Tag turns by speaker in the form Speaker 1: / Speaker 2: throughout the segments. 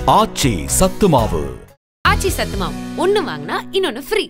Speaker 1: ஆச்சி சத்துமாவு
Speaker 2: ஆச்சி சத்துமாவு ஒன்னு வாங்கினா இன்னொன்னு ஃப்ரீ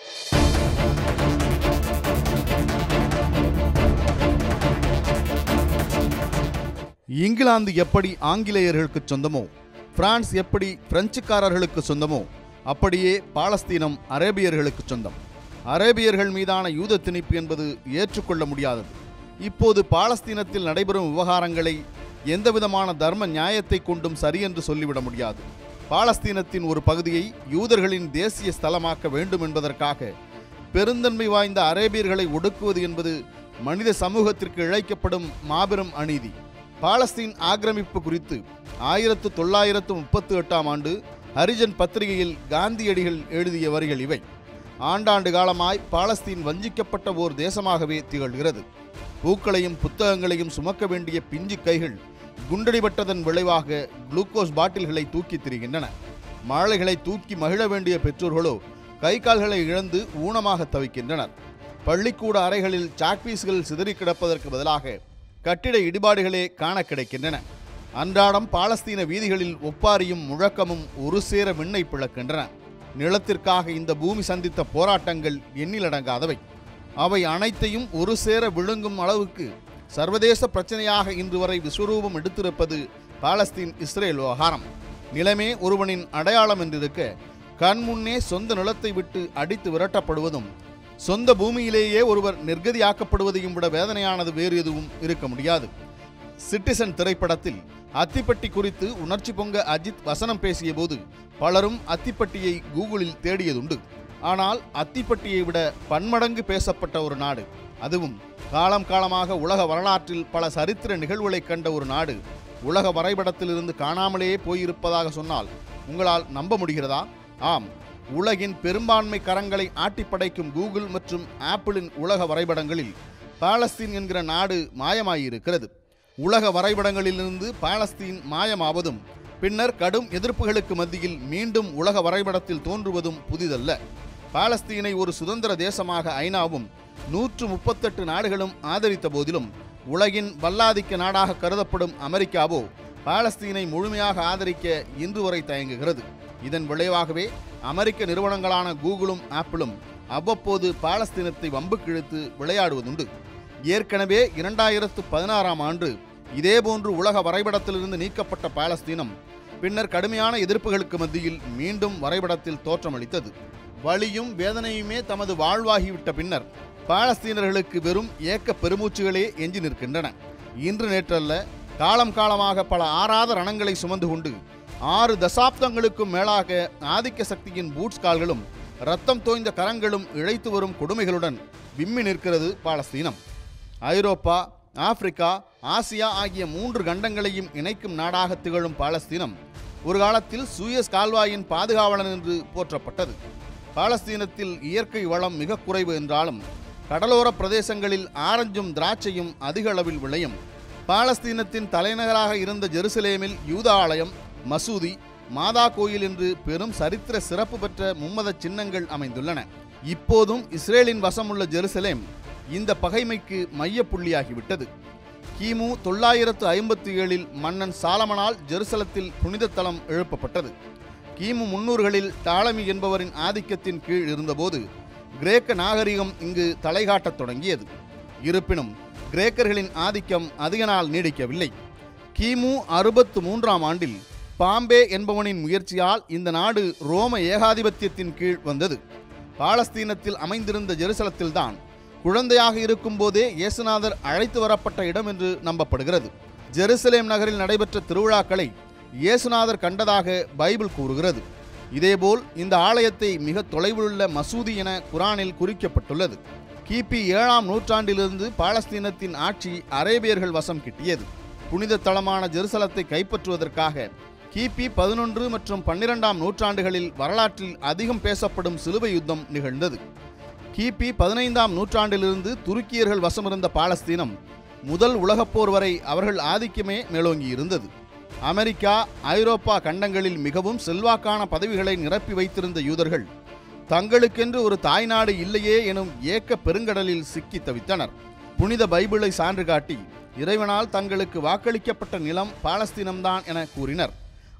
Speaker 3: இங்கிலாந்து எப்படி ஆங்கிலேயர்களுக்கு சொந்தமோ பிரான்ஸ் எப்படி பிரெஞ்சுக்காரர்களுக்கு சொந்தமோ அப்படியே பாலஸ்தீனம் அரேபியர்களுக்கு சொந்தம் அரேபியர்கள் மீதான யூத திணிப்பு என்பது ஏற்றுக்கொள்ள முடியாதது இப்போது பாலஸ்தீனத்தில் நடைபெறும் விவகாரங்களை எந்தவிதமான தர்ம நியாயத்தை கொண்டும் சரியென்று சொல்லிவிட முடியாது பாலஸ்தீனத்தின் ஒரு பகுதியை யூதர்களின் தேசிய ஸ்தலமாக்க வேண்டும் என்பதற்காக பெருந்தன்மை வாய்ந்த அரேபியர்களை ஒடுக்குவது என்பது மனித சமூகத்திற்கு இழைக்கப்படும் மாபெரும் அநீதி பாலஸ்தீன் ஆக்கிரமிப்பு குறித்து ஆயிரத்து தொள்ளாயிரத்து முப்பத்து எட்டாம் ஆண்டு ஹரிஜன் பத்திரிகையில் காந்தியடிகள் எழுதிய வரிகள் இவை ஆண்டாண்டு காலமாய் பாலஸ்தீன் வஞ்சிக்கப்பட்ட ஓர் தேசமாகவே திகழ்கிறது பூக்களையும் புத்தகங்களையும் சுமக்க வேண்டிய பிஞ்சு கைகள் குண்டடிபட்டதன் விளைவாக குளுக்கோஸ் பாட்டில்களை தூக்கித் திரிகின்றன மாலைகளை தூக்கி மகிழ வேண்டிய பெற்றோர்களோ கை கால்களை இழந்து ஊனமாக தவிக்கின்றனர் பள்ளிக்கூட அறைகளில் சாக்பீஸ்கள் சிதறி கிடப்பதற்கு பதிலாக கட்டிட இடிபாடுகளே காண கிடைக்கின்றன அன்றாடம் பாலஸ்தீன வீதிகளில் ஒப்பாரியும் முழக்கமும் ஒரு சேர விண்ணை பிளக்கின்றன நிலத்திற்காக இந்த பூமி சந்தித்த போராட்டங்கள் எண்ணிலடங்காதவை அவை அனைத்தையும் ஒரு சேர விழுங்கும் அளவுக்கு சர்வதேச பிரச்சனையாக இன்று வரை விஸ்வரூபம் எடுத்திருப்பது பாலஸ்தீன் இஸ்ரேல் விவகாரம் நிலமே ஒருவனின் அடையாளம் என்றிருக்க கண் முன்னே சொந்த நிலத்தை விட்டு அடித்து விரட்டப்படுவதும் சொந்த பூமியிலேயே ஒருவர் நிர்கதியாக்கப்படுவதையும் விட வேதனையானது வேறு எதுவும் இருக்க முடியாது சிட்டிசன் திரைப்படத்தில் அத்திப்பட்டி குறித்து உணர்ச்சி பொங்க அஜித் வசனம் பேசிய போது பலரும் அத்திப்பட்டியை கூகுளில் தேடியதுண்டு ஆனால் அத்திப்பட்டியை விட பன்மடங்கு பேசப்பட்ட ஒரு நாடு அதுவும் காலம் காலமாக உலக வரலாற்றில் பல சரித்திர நிகழ்வுகளை கண்ட ஒரு நாடு உலக வரைபடத்திலிருந்து காணாமலேயே போயிருப்பதாக சொன்னால் உங்களால் நம்ப முடிகிறதா ஆம் உலகின் பெரும்பான்மை கரங்களை ஆட்டிப்படைக்கும் கூகுள் மற்றும் ஆப்பிளின் உலக வரைபடங்களில் பாலஸ்தீன் என்கிற நாடு மாயமாயிருக்கிறது உலக வரைபடங்களிலிருந்து பாலஸ்தீன் மாயமாவதும் பின்னர் கடும் எதிர்ப்புகளுக்கு மத்தியில் மீண்டும் உலக வரைபடத்தில் தோன்றுவதும் புதிதல்ல பாலஸ்தீனை ஒரு சுதந்திர தேசமாக ஐநாவும் நூற்று முப்பத்தெட்டு நாடுகளும் ஆதரித்த போதிலும் உலகின் வல்லாதிக்க நாடாக கருதப்படும் அமெரிக்காவோ பாலஸ்தீனை முழுமையாக ஆதரிக்க இன்று வரை தயங்குகிறது இதன் விளைவாகவே அமெரிக்க நிறுவனங்களான கூகுளும் ஆப்பிளும் அவ்வப்போது பாலஸ்தீனத்தை வம்புக்கிழுத்து விளையாடுவதுண்டு ஏற்கனவே இரண்டாயிரத்து பதினாறாம் ஆண்டு இதேபோன்று உலக வரைபடத்திலிருந்து நீக்கப்பட்ட பாலஸ்தீனம் பின்னர் கடுமையான எதிர்ப்புகளுக்கு மத்தியில் மீண்டும் வரைபடத்தில் தோற்றமளித்தது வலியும் வேதனையுமே தமது வாழ்வாகிவிட்ட பின்னர் பாலஸ்தீனர்களுக்கு வெறும் ஏக்க பெருமூச்சுகளே எஞ்சி நிற்கின்றன இன்று நேற்றல்ல காலம் காலமாக பல ஆறாத ரணங்களை சுமந்து கொண்டு ஆறு தசாப்தங்களுக்கும் மேலாக ஆதிக்க சக்தியின் பூட்ஸ் கால்களும் ரத்தம் தோய்ந்த கரங்களும் இழைத்து வரும் கொடுமைகளுடன் விம்மி நிற்கிறது பாலஸ்தீனம் ஐரோப்பா ஆப்பிரிக்கா ஆசியா ஆகிய மூன்று கண்டங்களையும் இணைக்கும் நாடாக திகழும் பாலஸ்தீனம் ஒரு காலத்தில் சூயஸ் கால்வாயின் பாதுகாவலன் என்று போற்றப்பட்டது பாலஸ்தீனத்தில் இயற்கை வளம் மிக குறைவு என்றாலும் கடலோர பிரதேசங்களில் ஆரஞ்சும் திராட்சையும் அதிக அளவில் விளையும் பாலஸ்தீனத்தின் தலைநகராக இருந்த ஜெருசலேமில் யூதா ஆலயம் மசூதி மாதா கோயில் என்று பெரும் சரித்திர சிறப்பு பெற்ற மும்மத சின்னங்கள் அமைந்துள்ளன இப்போதும் இஸ்ரேலின் வசமுள்ள ஜெருசலேம் இந்த பகைமைக்கு மையப்புள்ளியாகிவிட்டது கிமு தொள்ளாயிரத்து ஐம்பத்தி ஏழில் மன்னன் சாலமனால் ஜெருசலத்தில் புனித தலம் எழுப்பப்பட்டது கிமு முன்னூறுகளில் டாலமி என்பவரின் ஆதிக்கத்தின் கீழ் இருந்தபோது கிரேக்க நாகரிகம் இங்கு தலைகாட்டத் தொடங்கியது இருப்பினும் கிரேக்கர்களின் ஆதிக்கம் அதிக நாள் நீடிக்கவில்லை கிமு அறுபத்து மூன்றாம் ஆண்டில் பாம்பே என்பவனின் முயற்சியால் இந்த நாடு ரோம ஏகாதிபத்தியத்தின் கீழ் வந்தது பாலஸ்தீனத்தில் அமைந்திருந்த ஜெருசலத்தில்தான் குழந்தையாக இருக்கும்போதே இயேசுநாதர் அழைத்து வரப்பட்ட இடம் என்று நம்பப்படுகிறது ஜெருசலேம் நகரில் நடைபெற்ற திருவிழாக்களை இயேசுநாதர் கண்டதாக பைபிள் கூறுகிறது இதேபோல் இந்த ஆலயத்தை மிக தொலைவிலுள்ள மசூதி என குரானில் குறிக்கப்பட்டுள்ளது கிபி ஏழாம் நூற்றாண்டிலிருந்து பாலஸ்தீனத்தின் ஆட்சி அரேபியர்கள் வசம் கிட்டியது புனித தலமான ஜெருசலத்தை கைப்பற்றுவதற்காக கிபி பதினொன்று மற்றும் பன்னிரெண்டாம் நூற்றாண்டுகளில் வரலாற்றில் அதிகம் பேசப்படும் சிலுவை யுத்தம் நிகழ்ந்தது கிபி பதினைந்தாம் நூற்றாண்டிலிருந்து துருக்கியர்கள் வசமிருந்த பாலஸ்தீனம் முதல் உலகப்போர் வரை அவர்கள் ஆதிக்கமே மேலோங்கி இருந்தது அமெரிக்கா ஐரோப்பா கண்டங்களில் மிகவும் செல்வாக்கான பதவிகளை நிரப்பி வைத்திருந்த யூதர்கள் தங்களுக்கென்று ஒரு தாய்நாடு இல்லையே எனும் ஏக்க பெருங்கடலில் சிக்கி தவித்தனர் புனித பைபிளை சான்று காட்டி இறைவனால் தங்களுக்கு வாக்களிக்கப்பட்ட நிலம் பாலஸ்தீனம்தான் என கூறினர்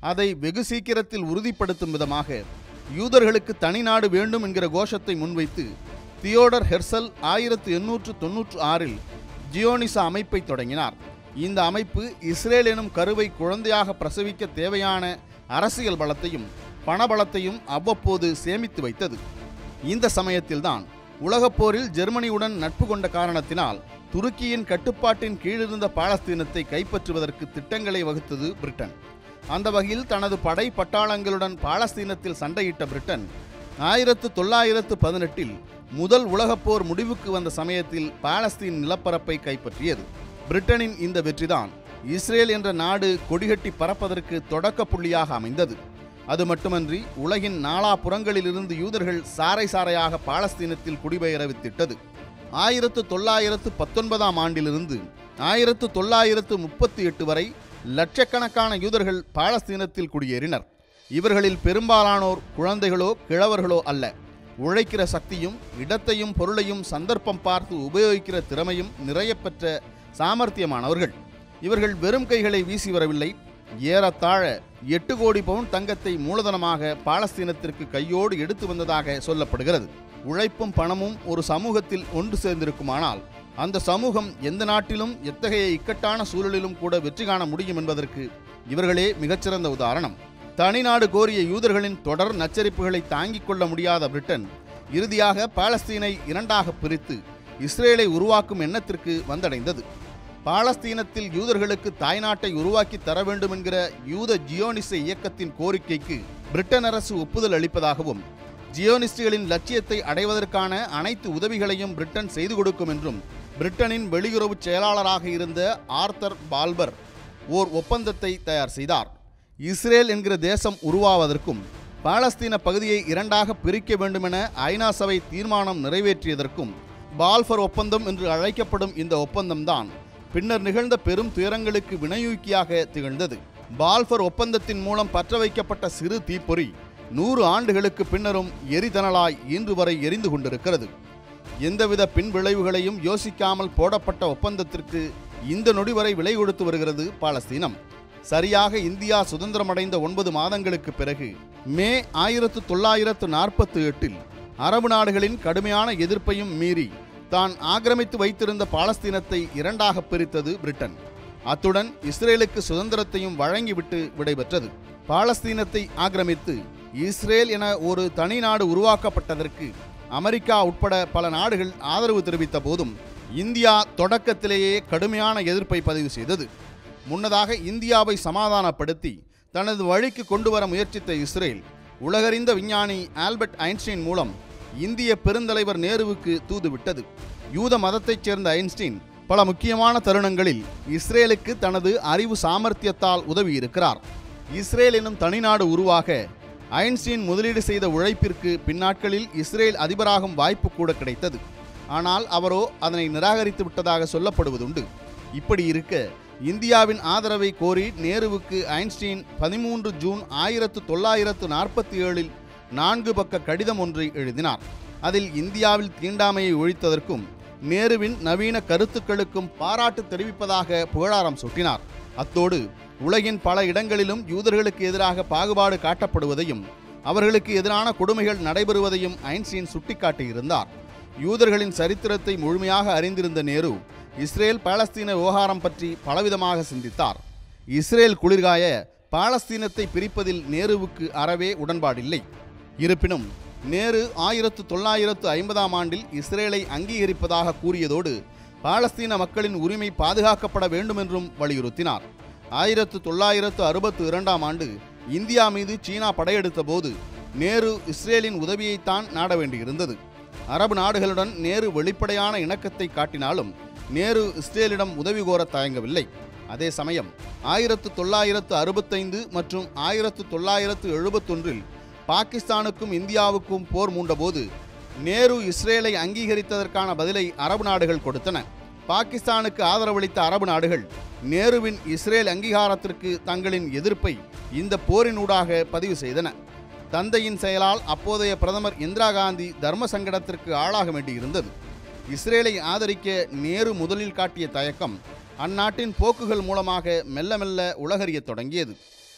Speaker 3: அதை வெகு சீக்கிரத்தில் உறுதிப்படுத்தும் விதமாக யூதர்களுக்கு தனி நாடு வேண்டும் என்கிற கோஷத்தை முன்வைத்து தியோடர் ஹெர்சல் ஆயிரத்து எண்ணூற்று தொன்னூற்று ஆறில் ஜியோனிச அமைப்பை தொடங்கினார் இந்த அமைப்பு இஸ்ரேல் எனும் கருவை குழந்தையாக பிரசவிக்க தேவையான அரசியல் பலத்தையும் பணபலத்தையும் அவ்வப்போது சேமித்து வைத்தது இந்த சமயத்தில்தான் உலகப் போரில் ஜெர்மனியுடன் நட்பு கொண்ட காரணத்தினால் துருக்கியின் கட்டுப்பாட்டின் கீழிருந்த பாலஸ்தீனத்தை கைப்பற்றுவதற்கு திட்டங்களை வகுத்தது பிரிட்டன் அந்த வகையில் தனது படை பட்டாளங்களுடன் பாலஸ்தீனத்தில் சண்டையிட்ட பிரிட்டன் ஆயிரத்து தொள்ளாயிரத்து பதினெட்டில் முதல் உலகப் போர் முடிவுக்கு வந்த சமயத்தில் பாலஸ்தீன் நிலப்பரப்பை கைப்பற்றியது பிரிட்டனின் இந்த வெற்றிதான் இஸ்ரேல் என்ற நாடு கொடிகட்டி பறப்பதற்கு தொடக்க புள்ளியாக அமைந்தது அது மட்டுமன்றி உலகின் நாலாபுறங்களிலிருந்து யூதர்கள் சாறை சாறையாக பாலஸ்தீனத்தில் குடிபெயர வித்திட்டது ஆயிரத்து தொள்ளாயிரத்து பத்தொன்பதாம் ஆண்டிலிருந்து ஆயிரத்து தொள்ளாயிரத்து முப்பத்தி எட்டு வரை லட்சக்கணக்கான யூதர்கள் பாலஸ்தீனத்தில் குடியேறினர் இவர்களில் பெரும்பாலானோர் குழந்தைகளோ கிழவர்களோ அல்ல உழைக்கிற சக்தியும் இடத்தையும் பொருளையும் சந்தர்ப்பம் பார்த்து உபயோகிக்கிற திறமையும் நிறைய பெற்ற சாமர்த்தியமானவர்கள் இவர்கள் வெறும் கைகளை வீசி வரவில்லை ஏறத்தாழ எட்டு கோடி பவுன் தங்கத்தை மூலதனமாக பாலஸ்தீனத்திற்கு கையோடு எடுத்து வந்ததாக சொல்லப்படுகிறது உழைப்பும் பணமும் ஒரு சமூகத்தில் ஒன்று சேர்ந்திருக்குமானால் அந்த சமூகம் எந்த நாட்டிலும் எத்தகைய இக்கட்டான சூழலிலும் கூட வெற்றி காண முடியும் என்பதற்கு இவர்களே மிகச்சிறந்த உதாரணம் தனிநாடு கோரிய யூதர்களின் தொடர் நச்சரிப்புகளை தாங்கிக் கொள்ள முடியாத பிரிட்டன் இறுதியாக பாலஸ்தீனை இரண்டாக பிரித்து இஸ்ரேலை உருவாக்கும் எண்ணத்திற்கு வந்தடைந்தது பாலஸ்தீனத்தில் யூதர்களுக்கு தாய்நாட்டை உருவாக்கி தர வேண்டும் என்கிற யூத ஜியோனிச இயக்கத்தின் கோரிக்கைக்கு பிரிட்டன் அரசு ஒப்புதல் அளிப்பதாகவும் ஜியோனிஸ்டுகளின் லட்சியத்தை அடைவதற்கான அனைத்து உதவிகளையும் பிரிட்டன் செய்து கொடுக்கும் என்றும் பிரிட்டனின் வெளியுறவு செயலாளராக இருந்த ஆர்த்தர் பால்பர் ஓர் ஒப்பந்தத்தை தயார் செய்தார் இஸ்ரேல் என்கிற தேசம் உருவாவதற்கும் பாலஸ்தீன பகுதியை இரண்டாக பிரிக்க வேண்டுமென ஐநா சபை தீர்மானம் நிறைவேற்றியதற்கும் பால்ஃபர் ஒப்பந்தம் என்று அழைக்கப்படும் இந்த ஒப்பந்தம்தான் பின்னர் நிகழ்ந்த பெரும் துயரங்களுக்கு வினையூக்கியாக திகழ்ந்தது பால்ஃபர் ஒப்பந்தத்தின் மூலம் பற்ற வைக்கப்பட்ட சிறு தீப்பொறி நூறு ஆண்டுகளுக்கு பின்னரும் எரிதனலாய் இன்று வரை எரிந்து கொண்டிருக்கிறது எந்தவித பின்விளைவுகளையும் யோசிக்காமல் போடப்பட்ட ஒப்பந்தத்திற்கு இந்த நொடி வரை விலை கொடுத்து வருகிறது பாலஸ்தீனம் சரியாக இந்தியா சுதந்திரமடைந்த ஒன்பது மாதங்களுக்கு பிறகு மே ஆயிரத்து தொள்ளாயிரத்து நாற்பத்தி எட்டில் அரபு நாடுகளின் கடுமையான எதிர்ப்பையும் மீறி தான் ஆக்கிரமித்து வைத்திருந்த பாலஸ்தீனத்தை இரண்டாக பிரித்தது பிரிட்டன் அத்துடன் இஸ்ரேலுக்கு சுதந்திரத்தையும் வழங்கிவிட்டு விடைபெற்றது பாலஸ்தீனத்தை ஆக்கிரமித்து இஸ்ரேல் என ஒரு தனி நாடு உருவாக்கப்பட்டதற்கு அமெரிக்கா உட்பட பல நாடுகள் ஆதரவு தெரிவித்த போதும் இந்தியா தொடக்கத்திலேயே கடுமையான எதிர்ப்பை பதிவு செய்தது முன்னதாக இந்தியாவை சமாதானப்படுத்தி தனது வழிக்கு கொண்டு வர முயற்சித்த இஸ்ரேல் உலகறிந்த விஞ்ஞானி ஆல்பர்ட் ஐன்ஸ்டீன் மூலம் இந்திய பெருந்தலைவர் நேருவுக்கு தூதுவிட்டது யூத மதத்தைச் சேர்ந்த ஐன்ஸ்டீன் பல முக்கியமான தருணங்களில் இஸ்ரேலுக்கு தனது அறிவு சாமர்த்தியத்தால் உதவியிருக்கிறார் இஸ்ரேல் எனும் தனிநாடு உருவாக ஐன்ஸ்டீன் முதலீடு செய்த உழைப்பிற்கு பின்னாட்களில் இஸ்ரேல் அதிபராகும் வாய்ப்பு கூட கிடைத்தது ஆனால் அவரோ அதனை நிராகரித்து விட்டதாக சொல்லப்படுவதுண்டு இப்படி இருக்க இந்தியாவின் ஆதரவை கோரி நேருவுக்கு ஐன்ஸ்டீன் பதிமூன்று ஜூன் ஆயிரத்து தொள்ளாயிரத்து நாற்பத்தி ஏழில் நான்கு பக்க கடிதம் ஒன்றை எழுதினார் அதில் இந்தியாவில் தீண்டாமையை ஒழித்ததற்கும் நேருவின் நவீன கருத்துக்களுக்கும் பாராட்டு தெரிவிப்பதாக புகழாரம் சூட்டினார் அத்தோடு உலகின் பல இடங்களிலும் யூதர்களுக்கு எதிராக பாகுபாடு காட்டப்படுவதையும் அவர்களுக்கு எதிரான கொடுமைகள் நடைபெறுவதையும் ஐன்ஸ்டீன் சுட்டிக்காட்டியிருந்தார் யூதர்களின் சரித்திரத்தை முழுமையாக அறிந்திருந்த நேரு இஸ்ரேல் பாலஸ்தீன விவகாரம் பற்றி பலவிதமாக சிந்தித்தார் இஸ்ரேல் குளிர்காய பாலஸ்தீனத்தை பிரிப்பதில் நேருவுக்கு அறவே உடன்பாடில்லை இருப்பினும் நேரு ஆயிரத்து தொள்ளாயிரத்து ஐம்பதாம் ஆண்டில் இஸ்ரேலை அங்கீகரிப்பதாக கூறியதோடு பாலஸ்தீன மக்களின் உரிமை பாதுகாக்கப்பட வேண்டும் என்றும் வலியுறுத்தினார் ஆயிரத்து தொள்ளாயிரத்து அறுபத்து இரண்டாம் ஆண்டு இந்தியா மீது சீனா படையெடுத்த போது நேரு இஸ்ரேலின் உதவியைத்தான் நாட வேண்டியிருந்தது அரபு நாடுகளுடன் நேரு வெளிப்படையான இணக்கத்தை காட்டினாலும் நேரு இஸ்ரேலிடம் உதவி கோர தயங்கவில்லை அதே சமயம் ஆயிரத்து தொள்ளாயிரத்து அறுபத்தைந்து மற்றும் ஆயிரத்து தொள்ளாயிரத்து எழுபத்தொன்றில் பாகிஸ்தானுக்கும் இந்தியாவுக்கும் போர் மூண்டபோது நேரு இஸ்ரேலை அங்கீகரித்ததற்கான பதிலை அரபு நாடுகள் கொடுத்தன பாகிஸ்தானுக்கு ஆதரவளித்த அரபு நாடுகள் நேருவின் இஸ்ரேல் அங்கீகாரத்திற்கு தங்களின் எதிர்ப்பை இந்த போரினூடாக பதிவு செய்தன தந்தையின் செயலால் அப்போதைய பிரதமர் இந்திரா காந்தி தர்ம சங்கடத்திற்கு ஆளாக வேண்டியிருந்தது இஸ்ரேலை ஆதரிக்க நேரு முதலில் காட்டிய தயக்கம் அந்நாட்டின் போக்குகள் மூலமாக மெல்ல மெல்ல உலகறியத் தொடங்கியது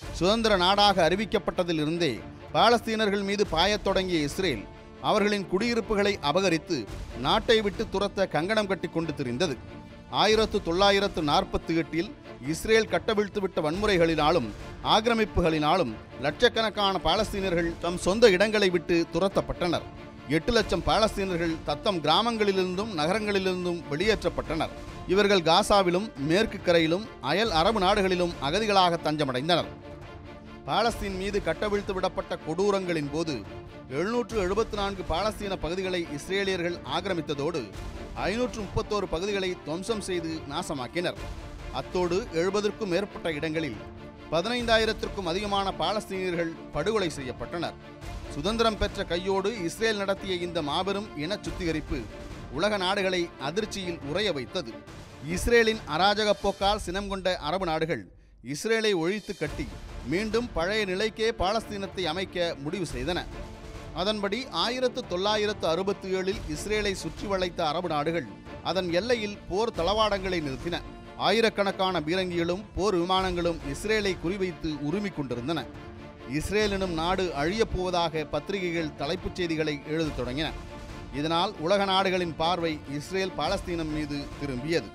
Speaker 3: சுதந்திர நாடாக அறிவிக்கப்பட்டதிலிருந்தே பாலஸ்தீனர்கள் மீது பாயத் தொடங்கிய இஸ்ரேல் அவர்களின் குடியிருப்புகளை அபகரித்து நாட்டை விட்டு துரத்த கங்கணம் கட்டி கொண்டு திரிந்தது ஆயிரத்து தொள்ளாயிரத்து நாற்பத்தி எட்டில் இஸ்ரேல் கட்டவிழ்த்துவிட்ட வன்முறைகளினாலும் ஆக்கிரமிப்புகளினாலும் லட்சக்கணக்கான பாலஸ்தீனர்கள் தம் சொந்த இடங்களை விட்டு துரத்தப்பட்டனர் எட்டு லட்சம் பாலஸ்தீனர்கள் தத்தம் கிராமங்களிலிருந்தும் நகரங்களிலிருந்தும் வெளியேற்றப்பட்டனர் இவர்கள் காசாவிலும் மேற்கு கரையிலும் அயல் அரபு நாடுகளிலும் அகதிகளாக தஞ்சமடைந்தனர் பாலஸ்தீன் மீது கட்டவிழ்த்து விடப்பட்ட கொடூரங்களின் போது எழுநூற்று எழுபத்தி நான்கு பாலஸ்தீன பகுதிகளை இஸ்ரேலியர்கள் ஆக்கிரமித்ததோடு ஐநூற்று முப்பத்தோரு பகுதிகளை துவம்சம் செய்து நாசமாக்கினர் அத்தோடு எழுபதற்கும் மேற்பட்ட இடங்களில் பதினைந்தாயிரத்திற்கும் அதிகமான பாலஸ்தீனியர்கள் படுகொலை செய்யப்பட்டனர் சுதந்திரம் பெற்ற கையோடு இஸ்ரேல் நடத்திய இந்த மாபெரும் இன சுத்திகரிப்பு உலக நாடுகளை அதிர்ச்சியில் உறைய வைத்தது இஸ்ரேலின் அராஜக போக்கால் சினம் கொண்ட அரபு நாடுகள் இஸ்ரேலை ஒழித்து கட்டி மீண்டும் பழைய நிலைக்கே பாலஸ்தீனத்தை அமைக்க முடிவு செய்தன அதன்படி ஆயிரத்து தொள்ளாயிரத்து அறுபத்தி ஏழில் இஸ்ரேலை சுற்றி வளைத்த அரபு நாடுகள் அதன் எல்லையில் போர் தளவாடங்களை நிறுத்தின ஆயிரக்கணக்கான பீரங்கிகளும் போர் விமானங்களும் இஸ்ரேலை குறிவைத்து உரிமிக் கொண்டிருந்தன இஸ்ரேல் எனும் நாடு அழியப் போவதாக பத்திரிகைகள் தலைப்புச் செய்திகளை எழுதத் தொடங்கின இதனால் உலக நாடுகளின் பார்வை இஸ்ரேல் பாலஸ்தீனம் மீது திரும்பியது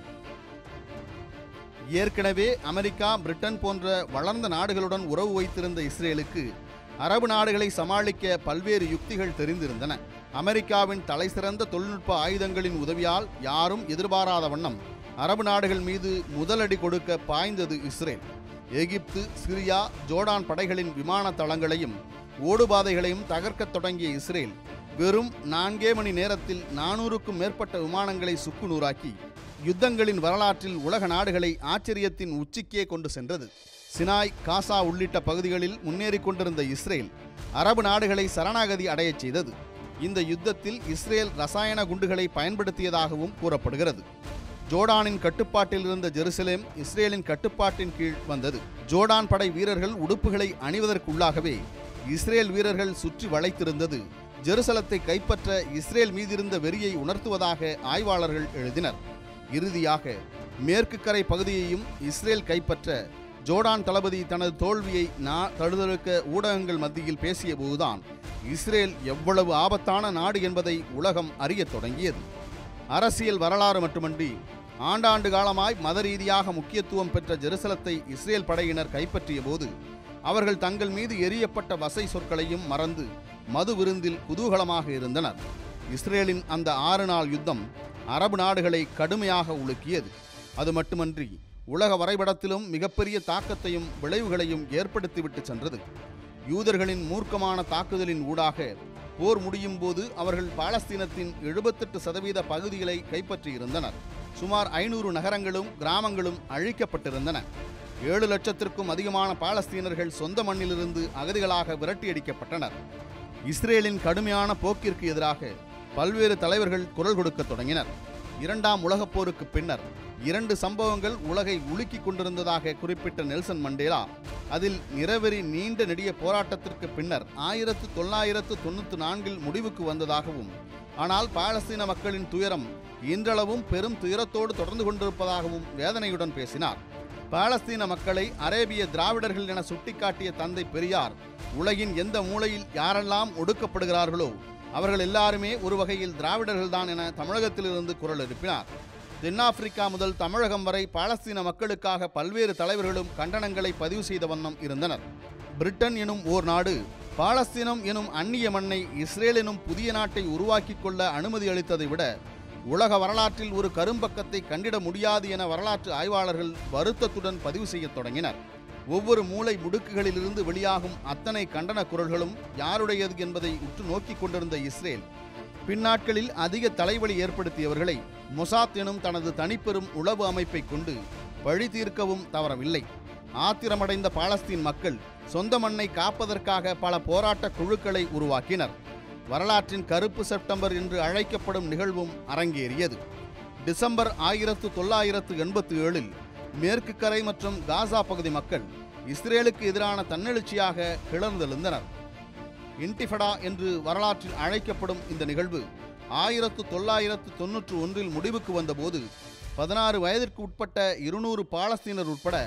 Speaker 3: ஏற்கனவே அமெரிக்கா பிரிட்டன் போன்ற வளர்ந்த நாடுகளுடன் உறவு வைத்திருந்த இஸ்ரேலுக்கு அரபு நாடுகளை சமாளிக்க பல்வேறு யுக்திகள் தெரிந்திருந்தன அமெரிக்காவின் தலைசிறந்த தொழில்நுட்ப ஆயுதங்களின் உதவியால் யாரும் எதிர்பாராத வண்ணம் அரபு நாடுகள் மீது முதலடி கொடுக்க பாய்ந்தது இஸ்ரேல் எகிப்து சிரியா ஜோர்டான் படைகளின் விமான தளங்களையும் ஓடுபாதைகளையும் தகர்க்கத் தொடங்கிய இஸ்ரேல் வெறும் நான்கே மணி நேரத்தில் நானூறுக்கும் மேற்பட்ட விமானங்களை சுக்குநூறாக்கி யுத்தங்களின் வரலாற்றில் உலக நாடுகளை ஆச்சரியத்தின் உச்சிக்கே கொண்டு சென்றது சினாய் காசா உள்ளிட்ட பகுதிகளில் முன்னேறிக் கொண்டிருந்த இஸ்ரேல் அரபு நாடுகளை சரணாகதி அடையச் செய்தது இந்த யுத்தத்தில் இஸ்ரேல் ரசாயன குண்டுகளை பயன்படுத்தியதாகவும் கூறப்படுகிறது ஜோர்டானின் கட்டுப்பாட்டில் இருந்த ஜெருசலேம் இஸ்ரேலின் கட்டுப்பாட்டின் கீழ் வந்தது ஜோர்டான் படை வீரர்கள் உடுப்புகளை அணிவதற்குள்ளாகவே இஸ்ரேல் வீரர்கள் சுற்றி வளைத்திருந்தது ஜெருசலத்தை கைப்பற்ற இஸ்ரேல் மீதிருந்த வெறியை உணர்த்துவதாக ஆய்வாளர்கள் எழுதினர் இறுதியாக மேற்கு கரை பகுதியையும் இஸ்ரேல் கைப்பற்ற ஜோர்டான் தளபதி தனது தோல்வியை நா தழுதழுக்க ஊடகங்கள் மத்தியில் பேசியபோதுதான் இஸ்ரேல் எவ்வளவு ஆபத்தான நாடு என்பதை உலகம் அறியத் தொடங்கியது அரசியல் வரலாறு மட்டுமன்றி ஆண்டாண்டு காலமாய் மத ரீதியாக முக்கியத்துவம் பெற்ற ஜெருசலத்தை இஸ்ரேல் படையினர் கைப்பற்றிய போது அவர்கள் தங்கள் மீது எரியப்பட்ட வசை சொற்களையும் மறந்து மது விருந்தில் குதூகலமாக இருந்தனர் இஸ்ரேலின் அந்த ஆறு நாள் யுத்தம் அரபு நாடுகளை கடுமையாக உலுக்கியது அது மட்டுமன்றி உலக வரைபடத்திலும் மிகப்பெரிய தாக்கத்தையும் விளைவுகளையும் ஏற்படுத்திவிட்டு சென்றது யூதர்களின் மூர்க்கமான தாக்குதலின் ஊடாக போர் முடியும் போது அவர்கள் பாலஸ்தீனத்தின் எழுபத்தெட்டு சதவீத பகுதிகளை கைப்பற்றியிருந்தனர் சுமார் ஐநூறு நகரங்களும் கிராமங்களும் அழிக்கப்பட்டிருந்தன ஏழு லட்சத்திற்கும் அதிகமான பாலஸ்தீனர்கள் சொந்த மண்ணிலிருந்து அகதிகளாக விரட்டியடிக்கப்பட்டனர் இஸ்ரேலின் கடுமையான போக்கிற்கு எதிராக பல்வேறு தலைவர்கள் குரல் கொடுக்கத் தொடங்கினர் இரண்டாம் உலகப் போருக்கு பின்னர் இரண்டு சம்பவங்கள் உலகை உலுக்கிக் கொண்டிருந்ததாக குறிப்பிட்ட நெல்சன் மண்டேலா அதில் நிறவெறி நீண்ட நெடிய போராட்டத்திற்கு பின்னர் ஆயிரத்து தொள்ளாயிரத்து தொண்ணூற்று நான்கில் முடிவுக்கு வந்ததாகவும் ஆனால் பாலஸ்தீன மக்களின் துயரம் இன்றளவும் பெரும் துயரத்தோடு தொடர்ந்து கொண்டிருப்பதாகவும் வேதனையுடன் பேசினார் பாலஸ்தீன மக்களை அரேபிய திராவிடர்கள் என சுட்டிக்காட்டிய தந்தை பெரியார் உலகின் எந்த மூலையில் யாரெல்லாம் ஒடுக்கப்படுகிறார்களோ அவர்கள் எல்லாருமே ஒரு வகையில் திராவிடர்கள்தான் என தமிழகத்திலிருந்து குரல் எழுப்பினார் தென்னாப்பிரிக்கா முதல் தமிழகம் வரை பாலஸ்தீன மக்களுக்காக பல்வேறு தலைவர்களும் கண்டனங்களை பதிவு செய்த வண்ணம் இருந்தனர் பிரிட்டன் எனும் ஓர் நாடு பாலஸ்தீனம் எனும் அந்நிய மண்ணை இஸ்ரேல் எனும் புதிய நாட்டை உருவாக்கிக் கொள்ள அனுமதி அளித்ததை விட உலக வரலாற்றில் ஒரு கரும்பக்கத்தை கண்டிட முடியாது என வரலாற்று ஆய்வாளர்கள் வருத்தத்துடன் பதிவு செய்யத் தொடங்கினர் ஒவ்வொரு மூலை முடுக்குகளிலிருந்து வெளியாகும் அத்தனை கண்டன குரல்களும் யாருடையது என்பதை உற்று நோக்கிக் கொண்டிருந்த இஸ்ரேல் பின்னாட்களில் அதிக தலைவலி ஏற்படுத்தியவர்களை மொசாத் எனும் தனது தனிப்பெரும் உளவு அமைப்பை கொண்டு பழி தீர்க்கவும் தவறவில்லை ஆத்திரமடைந்த பாலஸ்தீன் மக்கள் சொந்த மண்ணை காப்பதற்காக பல போராட்ட குழுக்களை உருவாக்கினர் வரலாற்றின் கருப்பு செப்டம்பர் என்று அழைக்கப்படும் நிகழ்வும் அரங்கேறியது டிசம்பர் ஆயிரத்து தொள்ளாயிரத்து எண்பத்தி ஏழில் மேற்கு கரை மற்றும் காசா பகுதி மக்கள் இஸ்ரேலுக்கு எதிரான தன்னெழுச்சியாக கிளர்ந்தெழுந்தனர் இன்டிஃபடா என்று வரலாற்றில் அழைக்கப்படும் இந்த நிகழ்வு ஆயிரத்து தொள்ளாயிரத்து தொன்னூற்று ஒன்றில் முடிவுக்கு வந்தபோது பதினாறு வயதிற்கு உட்பட்ட இருநூறு பாலஸ்தீனர் உட்பட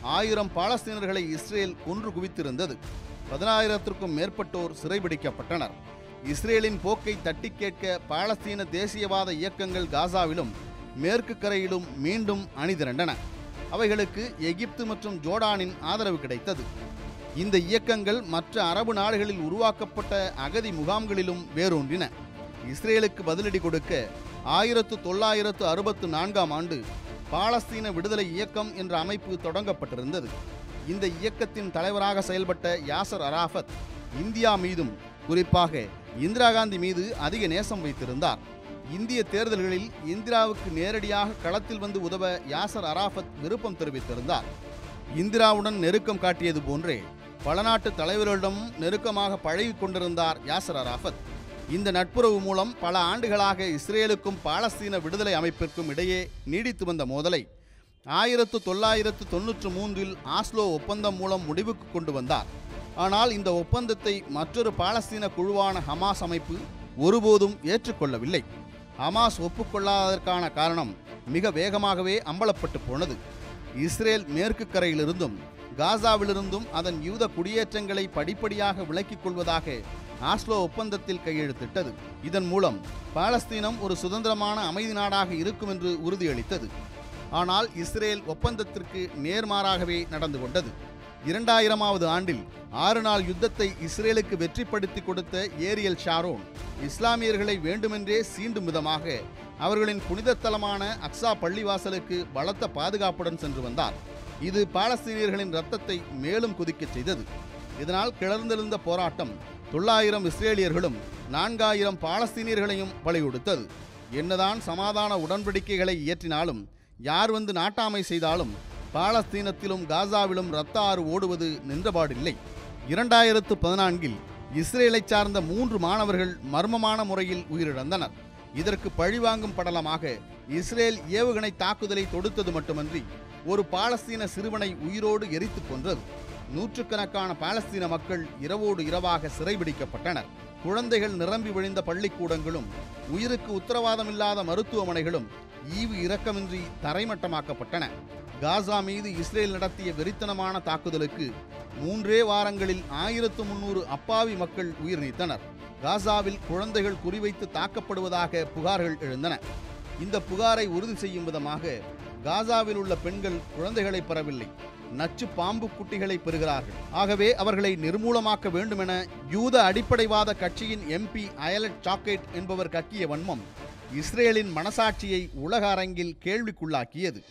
Speaker 3: ஆயிரம் பாலஸ்தீனர்களை இஸ்ரேல் கொன்று குவித்திருந்தது பதினாயிரத்திற்கும் மேற்பட்டோர் சிறைபிடிக்கப்பட்டனர் இஸ்ரேலின் போக்கை தட்டி கேட்க பாலஸ்தீன தேசியவாத இயக்கங்கள் காசாவிலும் மேற்கு கரையிலும் மீண்டும் அணிதிரண்டன அவைகளுக்கு எகிப்து மற்றும் ஜோர்டானின் ஆதரவு கிடைத்தது இந்த இயக்கங்கள் மற்ற அரபு நாடுகளில் உருவாக்கப்பட்ட அகதி முகாம்களிலும் வேரூன்றின இஸ்ரேலுக்கு பதிலடி கொடுக்க ஆயிரத்து தொள்ளாயிரத்து அறுபத்து நான்காம் ஆண்டு பாலஸ்தீன விடுதலை இயக்கம் என்ற அமைப்பு தொடங்கப்பட்டிருந்தது இந்த இயக்கத்தின் தலைவராக செயல்பட்ட யாசர் அராஃபத் இந்தியா மீதும் குறிப்பாக இந்திரா காந்தி மீது அதிக நேசம் வைத்திருந்தார் இந்திய தேர்தல்களில் இந்திராவுக்கு நேரடியாக களத்தில் வந்து உதவ யாசர் அராஃபத் விருப்பம் தெரிவித்திருந்தார் இந்திராவுடன் நெருக்கம் காட்டியது போன்றே பல நாட்டு தலைவர்களிடமும் நெருக்கமாக பழகி கொண்டிருந்தார் யாசர் அராஃபத் இந்த நட்புறவு மூலம் பல ஆண்டுகளாக இஸ்ரேலுக்கும் பாலஸ்தீன விடுதலை அமைப்பிற்கும் இடையே நீடித்து வந்த மோதலை ஆயிரத்து தொள்ளாயிரத்து தொன்னூற்று மூன்றில் ஆஸ்லோ ஒப்பந்தம் மூலம் முடிவுக்கு கொண்டு வந்தார் ஆனால் இந்த ஒப்பந்தத்தை மற்றொரு பாலஸ்தீன குழுவான ஹமாஸ் அமைப்பு ஒருபோதும் ஏற்றுக்கொள்ளவில்லை ஹமாஸ் ஒப்புக்கொள்ளாததற்கான காரணம் மிக வேகமாகவே அம்பலப்பட்டு போனது இஸ்ரேல் மேற்கு கரையிலிருந்தும் காசாவிலிருந்தும் அதன் யூத குடியேற்றங்களை படிப்படியாக விலக்கிக் கொள்வதாக ஆஸ்லோ ஒப்பந்தத்தில் கையெழுத்திட்டது இதன் மூலம் பாலஸ்தீனம் ஒரு சுதந்திரமான அமைதி நாடாக இருக்கும் என்று உறுதியளித்தது ஆனால் இஸ்ரேல் ஒப்பந்தத்திற்கு நேர்மாறாகவே நடந்து கொண்டது இரண்டாயிரமாவது ஆண்டில் ஆறு நாள் யுத்தத்தை இஸ்ரேலுக்கு வெற்றிப்படுத்தி கொடுத்த ஏரியல் ஷாரோன் இஸ்லாமியர்களை வேண்டுமென்றே சீண்டும் விதமாக அவர்களின் புனித தலமான அக்ஸா பள்ளிவாசலுக்கு பலத்த பாதுகாப்புடன் சென்று வந்தார் இது பாலஸ்தீனியர்களின் ரத்தத்தை மேலும் கொதிக்கச் செய்தது இதனால் கிளர்ந்தெழுந்த போராட்டம் தொள்ளாயிரம் இஸ்ரேலியர்களும் நான்காயிரம் பாலஸ்தீனியர்களையும் பலிகொடுத்தது என்னதான் சமாதான உடன்படிக்கைகளை இயற்றினாலும் யார் வந்து நாட்டாமை செய்தாலும் பாலஸ்தீனத்திலும் காசாவிலும் இரத்த ஆறு ஓடுவது நின்றபாடில்லை இரண்டாயிரத்து பதினான்கில் இஸ்ரேலைச் சார்ந்த மூன்று மாணவர்கள் மர்மமான முறையில் உயிரிழந்தனர் இதற்கு பழிவாங்கும் படலமாக இஸ்ரேல் ஏவுகணை தாக்குதலை தொடுத்தது மட்டுமன்றி ஒரு பாலஸ்தீன சிறுவனை உயிரோடு எரித்துக் கொன்றது நூற்றுக்கணக்கான பாலஸ்தீன மக்கள் இரவோடு இரவாக சிறைபிடிக்கப்பட்டனர் குழந்தைகள் நிரம்பி வழிந்த பள்ளிக்கூடங்களும் உயிருக்கு உத்தரவாதமில்லாத மருத்துவமனைகளும் ஈவு இரக்கமின்றி தரைமட்டமாக்கப்பட்டன காசா மீது இஸ்ரேல் நடத்திய வெறித்தனமான தாக்குதலுக்கு மூன்றே வாரங்களில் ஆயிரத்து முன்னூறு அப்பாவி மக்கள் உயிர் நீத்தனர் காசாவில் குழந்தைகள் குறிவைத்து தாக்கப்படுவதாக புகார்கள் எழுந்தன இந்த புகாரை உறுதி செய்யும் விதமாக காசாவில் உள்ள பெண்கள் குழந்தைகளை பெறவில்லை நச்சு பாம்பு குட்டிகளை பெறுகிறார்கள் ஆகவே அவர்களை நிர்மூலமாக்க வேண்டுமென யூத அடிப்படைவாத கட்சியின் எம்பி அயலட் சாக்கெட் என்பவர் கக்கிய வன்மம் இஸ்ரேலின் மனசாட்சியை உலக அரங்கில் கேள்விக்குள்ளாக்கியது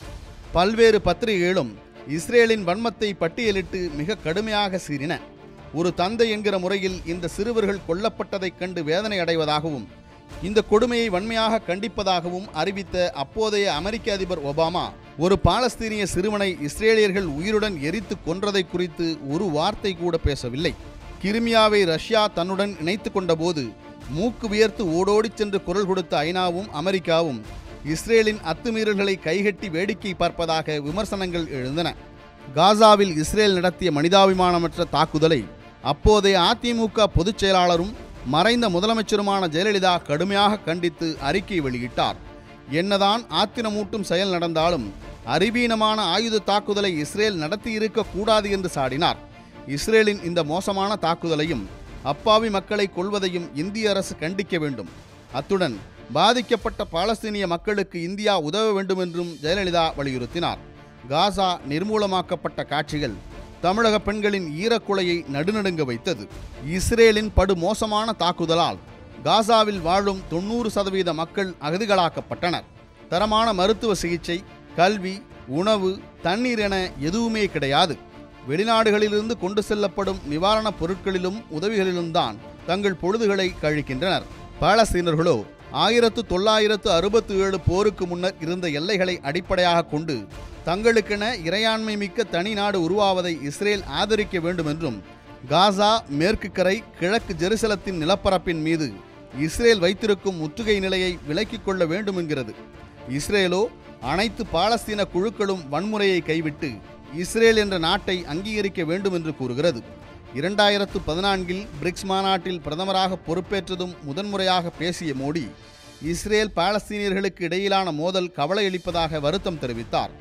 Speaker 3: பல்வேறு பத்திரிகைகளும் இஸ்ரேலின் வன்மத்தை பட்டியலிட்டு மிக கடுமையாக சீறின ஒரு தந்தை என்கிற முறையில் இந்த சிறுவர்கள் கொல்லப்பட்டதைக் கண்டு வேதனை அடைவதாகவும் இந்த கொடுமையை வன்மையாக கண்டிப்பதாகவும் அறிவித்த அப்போதைய அமெரிக்க அதிபர் ஒபாமா ஒரு பாலஸ்தீனிய சிறுவனை இஸ்ரேலியர்கள் உயிருடன் எரித்து கொன்றதை குறித்து ஒரு வார்த்தை கூட பேசவில்லை கிரிமியாவை ரஷ்யா தன்னுடன் இணைத்து கொண்டபோது மூக்கு வியர்த்து ஓடோடிச் சென்று குரல் கொடுத்த ஐநாவும் அமெரிக்காவும் இஸ்ரேலின் அத்துமீறல்களை கைகட்டி வேடிக்கை பார்ப்பதாக விமர்சனங்கள் எழுந்தன காசாவில் இஸ்ரேல் நடத்திய மனிதாபிமானமற்ற தாக்குதலை அப்போதைய அதிமுக பொதுச் செயலாளரும் மறைந்த முதலமைச்சருமான ஜெயலலிதா கடுமையாக கண்டித்து அறிக்கை வெளியிட்டார் என்னதான் ஆத்திரமூட்டும் செயல் நடந்தாலும் அறிவீனமான ஆயுத தாக்குதலை இஸ்ரேல் நடத்தியிருக்க கூடாது என்று சாடினார் இஸ்ரேலின் இந்த மோசமான தாக்குதலையும் அப்பாவி மக்களை கொள்வதையும் இந்திய அரசு கண்டிக்க வேண்டும் அத்துடன் பாதிக்கப்பட்ட பாலஸ்தீனிய மக்களுக்கு இந்தியா உதவ வேண்டும் என்றும் ஜெயலலிதா வலியுறுத்தினார் காசா நிர்மூலமாக்கப்பட்ட காட்சிகள் தமிழக பெண்களின் ஈரக்குலையை நடுநடுங்க வைத்தது இஸ்ரேலின் படு மோசமான தாக்குதலால் காசாவில் வாழும் தொண்ணூறு சதவீத மக்கள் அகதிகளாக்கப்பட்டனர் தரமான மருத்துவ சிகிச்சை கல்வி உணவு தண்ணீர் என எதுவுமே கிடையாது வெளிநாடுகளிலிருந்து கொண்டு செல்லப்படும் நிவாரணப் பொருட்களிலும் உதவிகளிலும் தான் தங்கள் பொழுதுகளை கழிக்கின்றனர் பாலஸ்தீனர்களோ ஆயிரத்து தொள்ளாயிரத்து அறுபத்தி ஏழு போருக்கு முன்னர் இருந்த எல்லைகளை அடிப்படையாக கொண்டு தங்களுக்கென இறையாண்மை மிக்க தனி நாடு உருவாவதை இஸ்ரேல் ஆதரிக்க வேண்டும் என்றும் காசா மேற்கு கரை கிழக்கு ஜெருசலத்தின் நிலப்பரப்பின் மீது இஸ்ரேல் வைத்திருக்கும் முற்றுகை நிலையை விலக்கிக் கொள்ள வேண்டும் என்கிறது இஸ்ரேலோ அனைத்து பாலஸ்தீன குழுக்களும் வன்முறையை கைவிட்டு இஸ்ரேல் என்ற நாட்டை அங்கீகரிக்க வேண்டும் என்று கூறுகிறது இரண்டாயிரத்து பதினான்கில் பிரிக்ஸ் மாநாட்டில் பிரதமராக பொறுப்பேற்றதும் முதன்முறையாக பேசிய மோடி இஸ்ரேல் பாலஸ்தீனியர்களுக்கு இடையிலான மோதல் கவலையளிப்பதாக வருத்தம் தெரிவித்தார்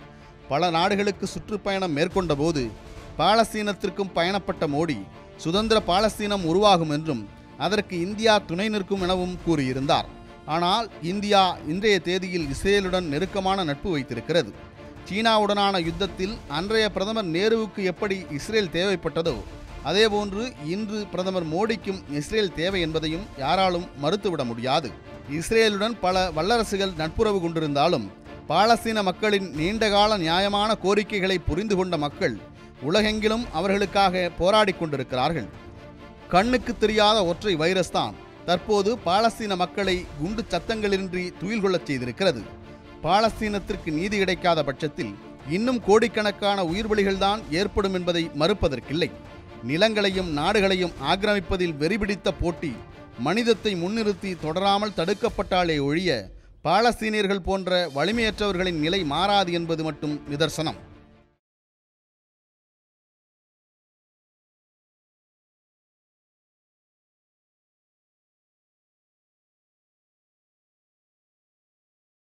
Speaker 3: பல நாடுகளுக்கு சுற்றுப்பயணம் மேற்கொண்டபோது பாலஸ்தீனத்திற்கும் பயணப்பட்ட மோடி சுதந்திர பாலஸ்தீனம் உருவாகும் என்றும் அதற்கு இந்தியா துணை நிற்கும் எனவும் கூறியிருந்தார் ஆனால் இந்தியா இன்றைய தேதியில் இஸ்ரேலுடன் நெருக்கமான நட்பு வைத்திருக்கிறது சீனாவுடனான யுத்தத்தில் அன்றைய பிரதமர் நேருவுக்கு எப்படி இஸ்ரேல் தேவைப்பட்டதோ அதேபோன்று இன்று பிரதமர் மோடிக்கும் இஸ்ரேல் தேவை என்பதையும் யாராலும் மறுத்துவிட முடியாது இஸ்ரேலுடன் பல வல்லரசுகள் நட்புறவு கொண்டிருந்தாலும் பாலஸ்தீன மக்களின் நீண்டகால நியாயமான கோரிக்கைகளை புரிந்து கொண்ட மக்கள் உலகெங்கிலும் அவர்களுக்காக போராடிக் கொண்டிருக்கிறார்கள் கண்ணுக்கு தெரியாத ஒற்றை வைரஸ் தான் தற்போது பாலஸ்தீன மக்களை குண்டு சத்தங்களின்றி துயில் கொள்ளச் செய்திருக்கிறது பாலஸ்தீனத்திற்கு நீதி கிடைக்காத பட்சத்தில் இன்னும் கோடிக்கணக்கான உயிர்பலிகள்தான் ஏற்படும் என்பதை மறுப்பதற்கில்லை நிலங்களையும் நாடுகளையும் ஆக்கிரமிப்பதில் வெறிபிடித்த போட்டி மனிதத்தை முன்னிறுத்தி தொடராமல் தடுக்கப்பட்டாலே ஒழிய பாலஸ்தீனியர்கள் போன்ற வலிமையற்றவர்களின் நிலை மாறாது என்பது மட்டும் நிதர்சனம்